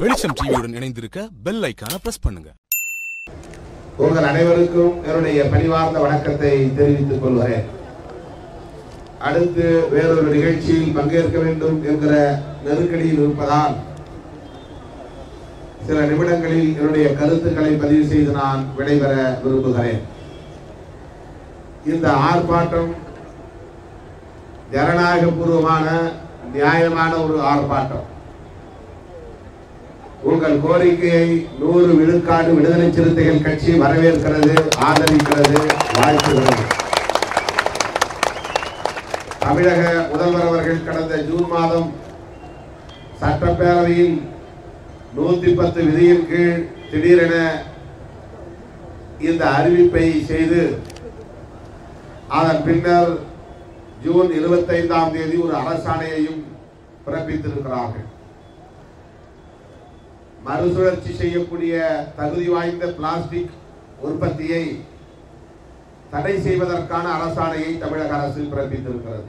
வெளிச்சம் டிவியுடன் இணைந்திருக்க பெல் ஐக்கான பிரஸ் பண்ணுங்க உங்கள் அனைவருக்கும் என்னுடைய பணிவார்ந்த வணக்கத்தை தெரிவித்துக் கொள்கிறேன் அடுத்து வேறொரு நிகழ்ச்சியில் பங்கேற்க வேண்டும் என்கிற நெருக்கடியில் இருப்பதால் சில நிமிடங்களில் என்னுடைய கருத்துக்களை பதிவு செய்து நான் விடைபெற விரும்புகிறேன் இந்த ஆர்ப்பாட்டம் ஜனநாயகபூர்வமான நியாயமான ஒரு ஆர்ப்பாட்டம் உங்கள் கோரிக்கையை நூறு விழுக்காடு விடுதலை சிறுத்தைகள் கட்சி வரவேற்கிறது ஆதரிக்கிறது வாழ்த்துகிறது தமிழக முதல்வர் அவர்கள் கடந்த ஜூன் மாதம் சட்டப்பேரவையில் நூத்தி பத்து விதியின் கீழ் திடீரென இந்த அறிவிப்பை செய்து அதன் பின்னர் ஜூன் இருபத்தைந்தாம் தேதி ஒரு அரசாணையையும் பிறப்பித்திருக்கிறார்கள் மறுசுழற்சி செய்யக்கூடிய தகுதி வாய்ந்த பிளாஸ்டிக் உற்பத்தியை தடை செய்வதற்கான அரசாணையை தமிழக அரசு பிறப்பித்திருக்கிறது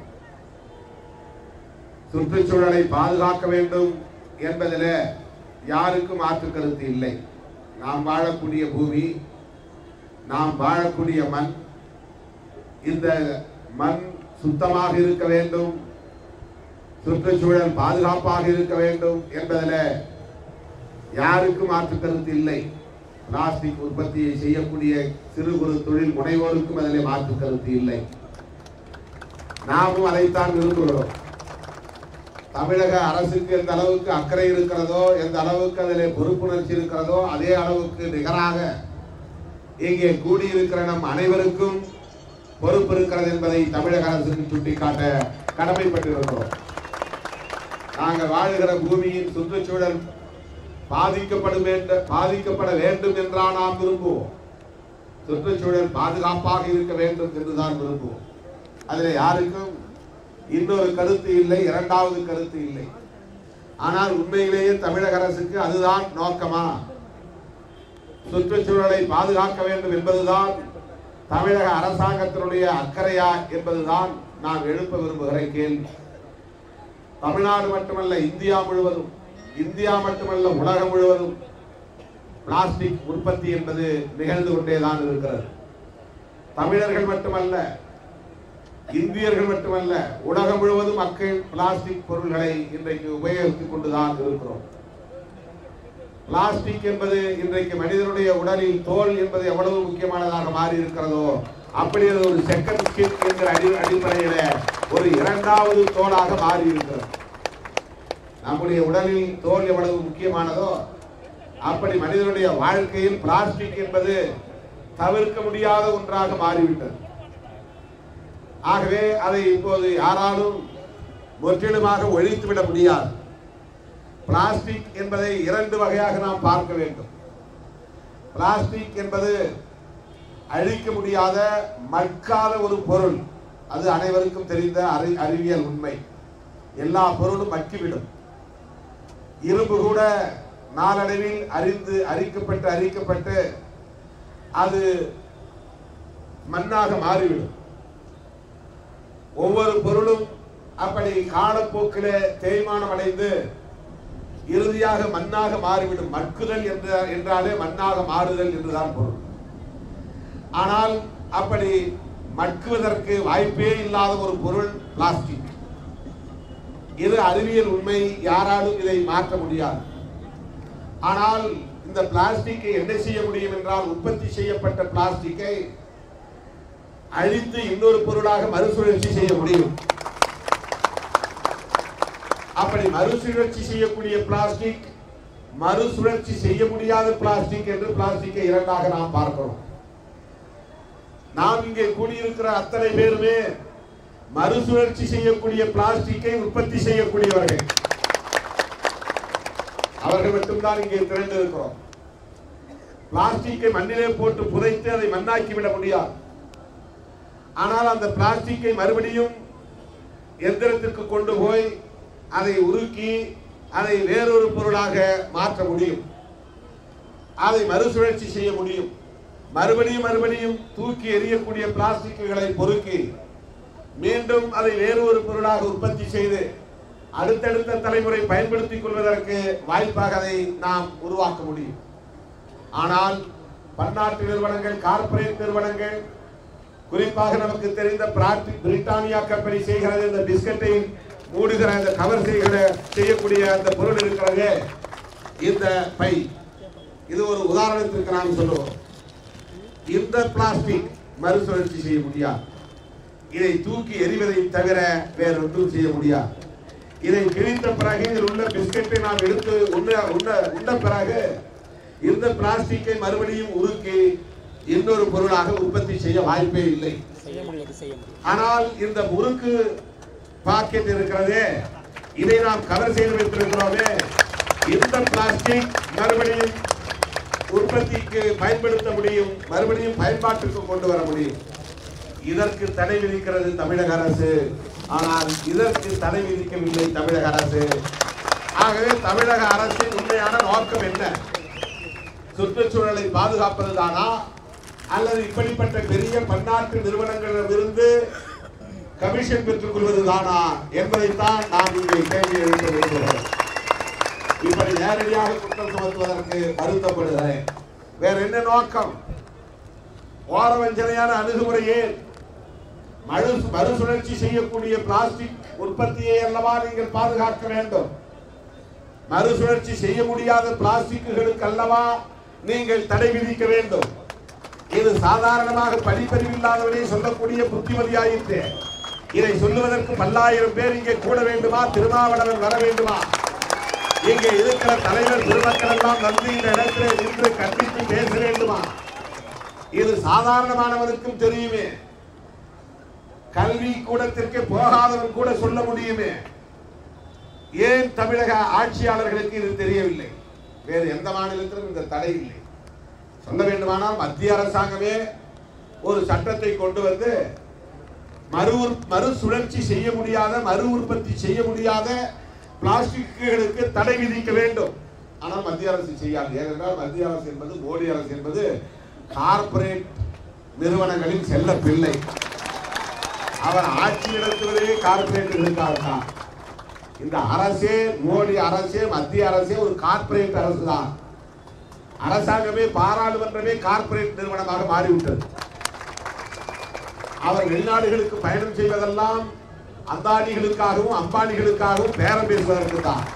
சுற்றுச்சூழலை பாதுகாக்க வேண்டும் என்பதில் யாருக்கும் மாற்று கருத்து இல்லை நாம் வாழக்கூடிய பூமி நாம் வாழக்கூடிய மண் இந்த மண் சுத்தமாக இருக்க வேண்டும் சுற்றுச்சூழல் பாதுகாப்பாக இருக்க வேண்டும் என்பதில் யாருக்கும் மாற்று கருத்து இல்லை பிளாஸ்டிக் உற்பத்தியை செய்யக்கூடிய சிறு குறு தொழில் முனைவோருக்கும் அதில் மாற்று கருத்து இல்லை நாமும் அதைத்தான் விரும்புகிறோம் தமிழக அரசுக்கு எந்த அளவுக்கு அக்கறை இருக்கிறதோ எந்த அளவுக்கு அதில் பொறுப்புணர்ச்சி இருக்கிறதோ அதே அளவுக்கு நிகராக இங்கே கூடியிருக்கிற நம் அனைவருக்கும் பொறுப்பு இருக்கிறது என்பதை தமிழக அரசுக்கு சுட்டிக்காட்ட கடமைப்பட்டிருக்கிறோம் நாங்கள் வாழுகிற பூமியின் சுற்றுச்சூழல் பாதிக்கப்படும் வேண்ட பாதிக்கப்பட வேண்டும் என்றால் நாம் விரும்புவோம் சுற்றுச்சூழல் பாதுகாப்பாக இருக்க வேண்டும் என்றுதான் விரும்புவோம் அதில் யாருக்கும் இன்னொரு கருத்து இல்லை இரண்டாவது கருத்து இல்லை ஆனால் உண்மையிலேயே தமிழக அரசுக்கு அதுதான் நோக்கமா சுற்றுச்சூழலை பாதுகாக்க வேண்டும் என்பதுதான் தமிழக அரசாங்கத்தினுடைய அக்கறையா என்பதுதான் நாம் எழுப்ப விரும்புகிற கேள்வி தமிழ்நாடு மட்டுமல்ல இந்தியா முழுவதும் இந்தியா மட்டுமல்ல உலகம் முழுவதும் பிளாஸ்டிக் உற்பத்தி என்பது நிகழ்ந்து கொண்டேதான் இருக்கிறது தமிழர்கள் மட்டுமல்ல இந்தியர்கள் மட்டுமல்ல உலகம் முழுவதும் மக்கள் பிளாஸ்டிக் பொருள்களை இன்றைக்கு உபயோகித்துக் கொண்டுதான் இருக்கிறோம் பிளாஸ்டிக் என்பது இன்றைக்கு மனிதனுடைய உடலில் தோல் என்பது எவ்வளவு முக்கியமானதாக மாறி இருக்கிறதோ அப்படி அது ஒரு செகண்ட் ஸ்கின் என்கிற அடி அடிப்படையில ஒரு இரண்டாவது தோலாக மாறி இருக்கிறது நம்முடைய உடலில் தோல் எவ்வளவு முக்கியமானதோ அப்படி மனிதனுடைய வாழ்க்கையில் பிளாஸ்டிக் என்பது தவிர்க்க முடியாத ஒன்றாக மாறிவிட்டது ஆகவே அதை இப்போது யாராலும் முற்றிலுமாக ஒழித்துவிட முடியாது பிளாஸ்டிக் என்பதை இரண்டு வகையாக நாம் பார்க்க வேண்டும் பிளாஸ்டிக் என்பது அழிக்க முடியாத மட்காத ஒரு பொருள் அது அனைவருக்கும் தெரிந்த அறி அறிவியல் உண்மை எல்லா பொருளும் மக்கிவிடும் இரும்பு கூட நாளடைவில் அறிந்து அரிக்கப்பட்டு அரிக்கப்பட்டு அது மண்ணாக மாறிவிடும் ஒவ்வொரு பொருளும் அப்படி காலப்போக்கிலே தேய்மானம் அடைந்து இறுதியாக மண்ணாக மாறிவிடும் மட்குதல் என்ற என்றாலே மண்ணாக மாறுதல் என்றுதான் பொருள் ஆனால் அப்படி மட்குவதற்கு வாய்ப்பே இல்லாத ஒரு பொருள் பிளாஸ்டிக் இது அறிவியல் உண்மை யாராலும் இதை மாற்ற முடியாது ஆனால் இந்த பிளாஸ்டிக்கை என்ன செய்ய முடியும் என்றால் உற்பத்தி செய்யப்பட்ட பிளாஸ்டிக்கை அழித்து இன்னொரு பொருளாக மறுசுழற்சி செய்ய முடியும் அப்படி மறுசுழற்சி செய்யக்கூடிய பிளாஸ்டிக் மறுசுழற்சி செய்ய முடியாத பிளாஸ்டிக் என்று பிளாஸ்டிக்கை இரண்டாக நாம் பார்க்கிறோம் நாம் இங்கே கூடியிருக்கிற அத்தனை பேருமே மறுசுழற்சி செய்யக்கூடிய பிளாஸ்டிக்கை உற்பத்தி செய்யக்கூடியவர்கள் அவர்கள் மட்டும்தான் இங்கே திரண்டு இருக்கிறோம் பிளாஸ்டிக்கை மண்ணிலே போட்டு புதைத்து அதை மண்ணாக்கி விட முடியாது ஆனால் அந்த பிளாஸ்டிக்கை மறுபடியும் எந்திரத்திற்கு கொண்டு போய் அதை உருக்கி அதை வேறொரு பொருளாக மாற்ற முடியும் அதை மறுசுழற்சி செய்ய முடியும் மறுபடியும் மறுபடியும் தூக்கி எறியக்கூடிய பிளாஸ்டிக்குகளை பொறுக்கி மீண்டும் அதை வேறு ஒரு பொருளாக உற்பத்தி செய்து அடுத்தடுத்த தலைமுறை பயன்படுத்திக் கொள்வதற்கு வாய்ப்பாக அதை நாம் உருவாக்க முடியும் ஆனால் பன்னாட்டு நிறுவனங்கள் கார்ப்பரேட் நிறுவனங்கள் குறிப்பாக நமக்கு தெரிந்த பிராட்- பிரிட்டானியா கம்பெனி செய்கிறது இந்த பிஸ்கட்டை மூடுகிற இந்த கவர் செய்கிற செய்யக்கூடிய அந்த பொருள் இருக்கிறது இந்த பை இது ஒரு உதாரணத்திற்கு நாம் சொல்லுவோம் இந்த பிளாஸ்டிக் மறுசுழற்சி செய்ய முடியாது இதை தூக்கி எறிவதை தவிர வேற ஒன்றும் செய்ய முடியாது இதை கிழித்த பிறகு இதில் உள்ள பிஸ்கட்டை நாம் எடுத்து உண்ண உண்ண உண்ட பிறகு இந்த பிளாஸ்டிக்கை மறுபடியும் உருக்கி இன்னொரு பொருளாக உற்பத்தி செய்ய வாய்ப்பே இல்லை செய்ய முடியாது செய்ய முடியும் ஆனால் இந்த முறுக்கு பாக்கெட் இருக்கிறதே இதை நாம் கவர் செய்து வைத்திருக்கிறோமே இந்த பிளாஸ்டிக் மறுபடியும் உற்பத்திக்கு பயன்படுத்த முடியும் மறுபடியும் பயன்பாட்டுக்கு கொண்டு வர முடியும் இதற்கு தடை விதிக்கிறது தமிழக அரசு ஆனால் இதற்கு தடை விதிக்கவில்லை தமிழக அரசு ஆகவே தமிழக அரசின் உண்மையான நோக்கம் என்ன சுற்றுச்சூழலை பாதுகாப்பதுதானா அல்லது இப்படிப்பட்ட பெரிய பன்னாட்டு நிறுவனங்களிடமிருந்து கமிஷன் பெற்றுக் கொள்வதுதானா என்பதைத்தான் நாம் இங்கே கேள்வி எழுப்ப விரும்புகிறோம் இப்படி நேரடியாக குற்றம் சுமத்துவதற்கு வருத்தப்படுகிறேன் வேற என்ன நோக்கம் ஓரவஞ்சனையான அணுகுமுறையே மறு மறுசுழற்சி செய்யக்கூடிய பிளாஸ்டிக் உற்பத்தியை அல்லவா நீங்கள் பாதுகாக்க வேண்டும் மறுசுழற்சி செய்ய முடியாத பிளாஸ்டிக்குகளுக்கு அல்லவா நீங்கள் தடை விதிக்க வேண்டும் இது சாதாரணமாக படிப்பறிவில்லாதவனே சொல்லக்கூடிய புத்திமதியாயிற்று இதை சொல்லுவதற்கு பல்லாயிரம் பேர் இங்கே கூட வேண்டுமா திருமாவளவன் வர வேண்டுமா இங்கே இருக்கிற தலைவர் பெருமக்கள் எல்லாம் வந்து இந்த இடத்திலே நின்று கண்டித்து பேச வேண்டுமா இது சாதாரணமானவனுக்கும் தெரியுமே கல்வி கூடத்திற்கு போகாதவன் கூட சொல்ல முடியுமே ஏன் தமிழக ஆட்சியாளர்களுக்கு இது தெரியவில்லை வேறு எந்த மாநிலத்திலும் இந்த தடை இல்லை சொல்ல வேண்டுமானால் மத்திய அரசாங்கமே ஒரு சட்டத்தை கொண்டு வந்து மறு உற்- மறுசுழற்சி செய்ய முடியாத மறு உற்பத்தி செய்ய முடியாத பிளாஸ்டிக்குகளுக்கு தடை விதிக்க வேண்டும் ஆனால் மத்திய அரசு செய்யாது ஏனென்றால் மத்திய அரசு என்பது மோடி அரசு என்பது கார்ப்பரேட் நிறுவனங்களின் செல்ல பிள்ளை அவர் ஆட்சி நடத்துவதே கார்ப்பரேட்டுகளுக்காக தான் இந்த அரசே மோடி அரசே மத்திய அரசே ஒரு கார்ப்பரேட் அரசு தான் அரசாங்கமே பாராளுமன்றமே கார்ப்பரேட் நிறுவனமாக மாறிவிட்டது அவர் வெளிநாடுகளுக்கு பயணம் செய்வதெல்லாம் அந்தானிகளுக்காகவும் அம்பானிகளுக்காகவும் பேரம் பேசுவதற்கு தான்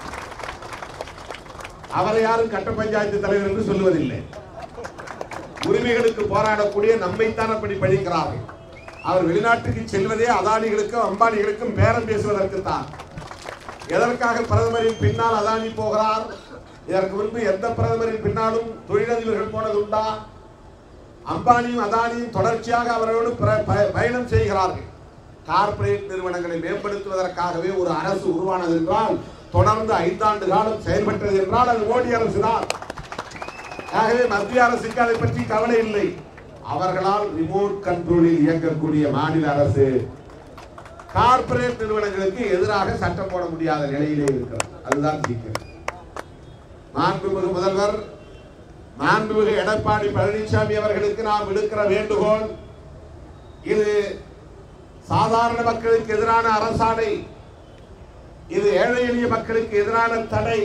அவரை யாரும் கட்ட பஞ்சாயத்து தலைவர் என்று சொல்லுவதில்லை உரிமைகளுக்கு போராடக்கூடிய நம்மைத்தான் அப்படி பழிக்கிறார்கள் அவர் வெளிநாட்டுக்கு செல்வதே அதானிகளுக்கும் அம்பானிகளுக்கும் பேரம் பேசுவதற்கு தான் எதற்காக பிரதமரின் பின்னால் அதானி போகிறார் இதற்கு முன்பு எந்த பிரதமரின் பின்னாலும் தொழிலதிபர்கள் போனதுண்டா அம்பானியும் அதானியும் தொடர்ச்சியாக அவரோடு பிர- ப- பயணம் செய்கிறார்கள் கார்ப்பரேட் நிறுவனங்களை மேம்படுத்துவதற்காகவே ஒரு அரசு உருவானது என்றால் தொடர்ந்து ஐந்தாண்டு காலம் செயல்பட்டது என்றால் அது மோடி அரசு தான் ஆகவே மத்திய அரசுக்கு அதை பற்றி கவலை இல்லை அவர்களால் ரிமோட் கண்ட்ரோலில் இயங்கக்கூடிய மாநில அரசு கார்ப்பரேட் நிறுவனங்களுக்கு எதிராக சட்டம் போட முடியாத நிலையிலே இருக்கிறது அதுதான் சிக்கல் மாண்புமிகு முதல்வர் மாண்புமிகு எடப்பாடி பழனிசாமி அவர்களுக்கு நாம் விடுக்கிற வேண்டுகோள் இது சாதாரண மக்களுக்கு எதிரான அரசாணை இது ஏழை எளிய மக்களுக்கு எதிரான தடை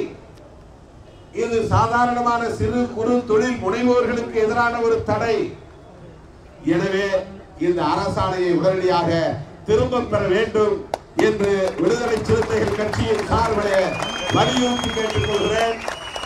இது சாதாரணமான சிறு குறு தொழில் முனைவோர்களுக்கு எதிரான ஒரு தடை எனவே இந்த அரசாணையை உடனடியாக திரும்ப பெற வேண்டும் என்று விடுதலை சிறுத்தைகள் கட்சியின் சார்பிலே வலியுறுத்தி கேட்டுக்கொள்கிறேன்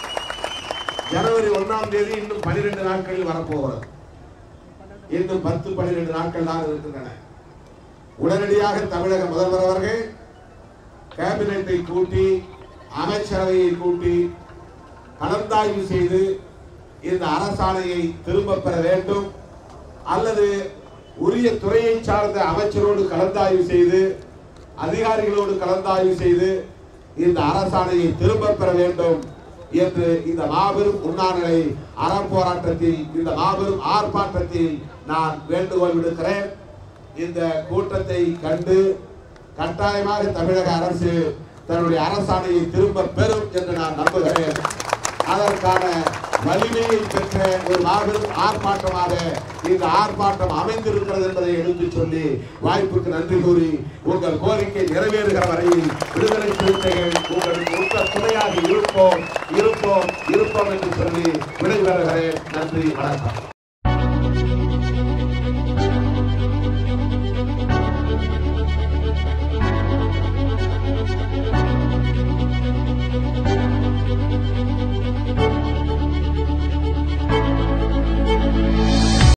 ஜனவரி ஒண்ணாம் தேதி இன்னும் பனிரெண்டு நாட்களில் வரப்போகிறது இன்னும் பத்து பன்னிரண்டு நாட்கள் தான் இருக்கின்றன உடனடியாக தமிழக முதல்வர் அவர்கள் கேபினெட்டை கூட்டி அமைச்சரவையை கூட்டி கலந்தாய்வு செய்து இந்த அரசாணையை திரும்ப பெற வேண்டும் அல்லது உரிய துறையை சார்ந்த அமைச்சரோடு கலந்தாய்வு செய்து அதிகாரிகளோடு கலந்தாய்வு செய்து இந்த அரசாணையை திரும்ப பெற வேண்டும் என்று இந்த மாபெரும் உண்ணாநிலை அறப்போராட்டத்தில் இந்த மாபெரும் ஆர்ப்பாட்டத்தில் நான் வேண்டுகோள் விடுக்கிறேன் இந்த கூட்டத்தை கண்டு கட்டாயமாக தமிழக அரசு தன்னுடைய அரசாணையை திரும்ப பெறும் என்று நான் நம்புகிறேன் அதற்கான வலிமையை பெற்ற ஒரு மாபெரும் ஆர்ப்பாட்டமாக இந்த ஆர்ப்பாட்டம் அமைந்திருக்கிறது என்பதை எடுத்துச் சொல்லி வாய்ப்புக்கு நன்றி கூறி உங்கள் கோரிக்கை நிறைவேறுகிற வரையில் விடுதலை சிறுத்தைகள் உங்களுக்கு உத்த துணையாக இருப்போம் இருப்போம் இருப்போம் என்று சொல்லி விடைபெறுகிறேன் நன்றி வணக்கம்